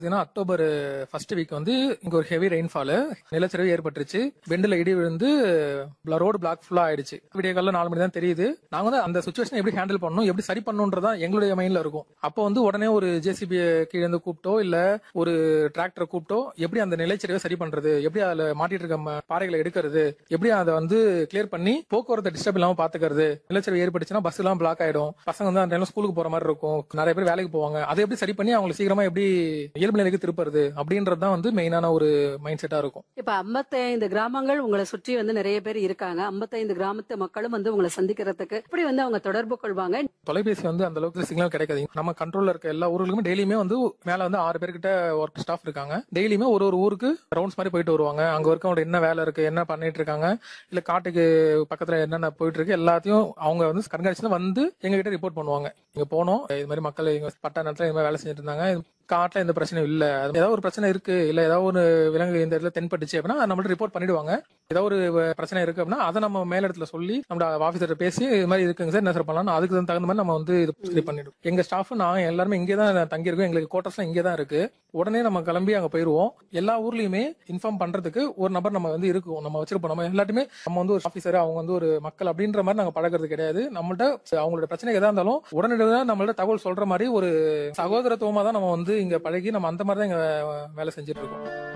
ஏன்னா October first week வந்து இங்க ஒரு ஹெவி ரெயின்ஃபால் நிலச்சரிவு ஏற்பட்டுருச்சு பெண்டில் இடி விழுந்து ரோடு பிளாக் ஃபுல்லா ஆயிடுச்சு விடிய காலைல நாலு மணி தான் தெரியுது நாங்க வந்து அந்த சுச்சுவேஷன் எப்படி ஹேண்டில் பண்ணணும் எப்படி சரி பண்ணணும்ன்றதா எங்களுடைய மைண்ட்ல இருக்கும் அப்போ வந்து உடனே ஒரு ஜேசிபி கீழே இருந்து கூப்பிட்டோ இல்ல ஒரு டிராக்டரை கூப்பிட்டோ எப்படி அந்த நிலச்சரிவை சரி பண்றது எப்படி அதுல மாட்டிட்டு இருக்க ம- பாறைகளை எடுக்கிறது எப்படி அதை வந்து கிளியர் பண்ணி போக்குவரத்து டிஸ்டர்ப் இல்லாம பாத்துக்கிறது நிலச்சரிவு ஏற்பட்டுச்சுன்னா பஸ் எல்லாம் பிளாக் ஆயிடும் பசங்க வந்து அந்த டைம்ல ஸ்கூலுக்கு போற மாதிரி இருக்கும் நிறைய பேர் வேலைக்கு போவாங்க அதை எப்படி சரி பண்ணி அவங்களை சீக்கிரமா எப்படி இயல்பு நிலைக்கு திருப்புறது அப்படின்றது தான் வந்து மெயினான ஒரு மைண்ட் செட்டா இருக்கும் இப்ப 55 கிராமங்கள் உங்களை சுற்றி வந்து நிறைய பேர் இருக்காங்க 55 கிராமத்து மக்களும் வந்து உங்களை சந்திக்கிறதுக்கு எப்படி வந்து அவங்க தொடர்பு கொள்வாங்க தொலைபேசி வந்து அந்த அளவுக்கு சிக்னல் கிடைக்காது நம்ம கண்ட்ரோல்ல இருக்க எல்லா ஊர்களுக்குமே டெய்லியுமே வந்து மேல வந்து ஆறு பேர்கிட்ட ஒர்க் ஸ்டாஃப் இருக்காங்க டெய்லியுமே ஒரு ஒரு ஊருக்கு ரவுண்ட்ஸ் மாதிரி போயிட்டு வருவாங்க அங்க இருக்கவங்க என்ன வேலை இருக்கு என்ன பண்ணிட்டு இருக்காங்க இல்ல காட்டுக்கு பக்கத்துல என்னென்ன போயிட்டு இருக்கு எல்லாத்தையும் அவங்க வந்து கண்காணிச்சுல வந்து எங்க கிட்ட ரிப்போர்ட் பண்ணுவாங்க இங்க போனோம் இது மாதிரி மக்கள் இங்க பட்ட நேரத்துல இது மாதிரி வேலை செஞ்சுட்டு இருந்தாங்க காட்டுல எந்த பிரச்சனையும் இல்ல அது ஏதாவது ஒரு பிரச்சனை இருக்கு இல்ல ஏதாவது ஒரு விலங்கு இந்த இடத்துல தென்பட்டுச்சு அப்படின்னா நம்மள்ட்ட ரிப்போர்ட் பண்ணிடுவாங்க ஏதாவது ஒரு வ- பிரச்சனை இருக்கு அப்படின்னா அதை நம்ம மேலிடத்துல சொல்லி நம்ம ஆபீசர் பேசி இது மாதிரி இருக்குங்க சார் என்ன சார் பண்ணலாம் அதுக்கு தகுந்த மாதிரி நம்ம வந்து இது இது பண்ணிடுவோம் எங்க ஸ்டாஃப் நான் எல்லாருமே இங்கே தான் தங்கியிருக்கோம் எங்களுக்கு கோட்டர்ஸ்லாம் இங்கே தான் இருக்கு உடனே நம்ம கிளம்பி அங்க போயிருவோம் எல்லா ஊர்லயுமே இன்ஃபார்ம் பண்றதுக்கு ஒரு நபர் நம்ம வந்து இருக்கும் நம்ம வச்சிருப்போம் நம்ம எல்லாத்தையுமே நம்ம வந்து ஒரு ஆபீசர் அவங்க வந்து ஒரு மக்கள் அப்படின்ற மாதிரி நாங்க பழகிறது கிடையாது நம்மள்ட்ட அவங்களோட பிரச்சனை எதா இருந்தாலும் உடனடியாக நம்மள்ட்ட தகவல் சொல்ற மாதிரி ஒரு சகோதரத்துவமா தான் நம்ம வந்து இங்க பழகி நம்ம அந்த மாதிரி தான் இங்க வேலை செஞ்சுட்டு இருக்கோம்